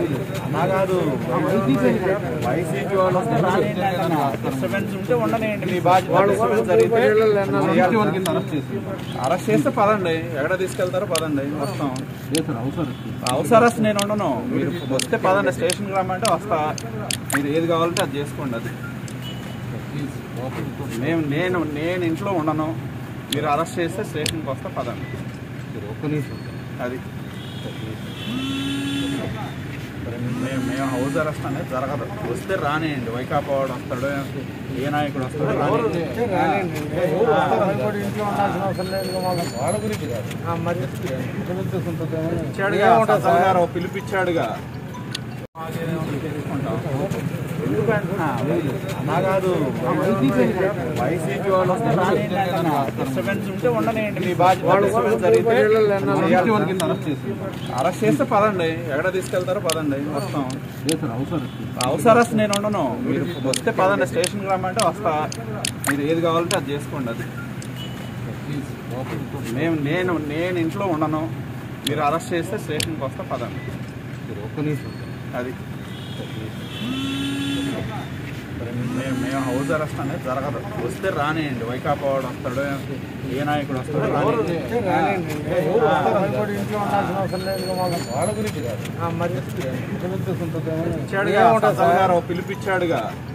అలా కాదు వైసీపీ వాళ్ళు వస్తే రానియండి డిస్టర్బెన్స్ ఉంటే ఉండనియండి మీ బాధ్యత డిస్టర్బెన్స్ జరిగితే అరెస్ట్ చేస్తే పదండి ఎక్కడ తీసుకెళ్తారో పదండి వస్తాం అవసరస్ నేను ఉండను మీరు వస్తే పదండి స్టేషన్కి రమ్మంటే వస్తా మీరు ఏది కావాలంటే అది చేసుకోండి అది మేము నేను నేను ఇంట్లో ఉండను మీరు అరెస్ట్ చేస్తే స్టేషన్కి వస్తే పదండి అది మేము మేము హౌస్ అరెస్ట్ అనేది జరగదు వస్తే రానియండి వైకాపా వాడు వస్తాడు ఏ నాయకుడు వస్తాడు రానియండి. ఇచ్చాడుగా సజ్జల గారు ఓ పిలిపిచ్చాడుగా ఎందుకంటున్నా అలా కాదు వైసీపీ వాళ్ళు వస్తే రానియండి డిస్టర్బెన్స్ ఉంటే ఉండనియండి మీ బాధ్యత డిస్టర్బెన్స్ జరిగితే అరెస్ట్ చేస్తే పదండి ఎక్కడ తీసుకెళ్తారో పదండి వస్తాం అవసరస్ నేను ఉండను మీరు వస్తే పదండి స్టేషన్కి రమ్మంటే వస్తా మీరు ఏది కావాలంటే అది చేసుకోండి అది మేము నేను నేను ఇంట్లో ఉండను మీరు అరెస్ట్ చేస్తే స్టేషన్కి వస్తే పదండి అది మేము మేము హౌస్ అరెస్ట్ అనేది జరగదు వస్తే రానియండి వైకాపా వాడు వస్తాడు ఏ నాయకుడు వస్తాడు రానియండి. ఇచ్చాడుగా సజ్జల గారు ఓ పిలిపిచ్చాడుగా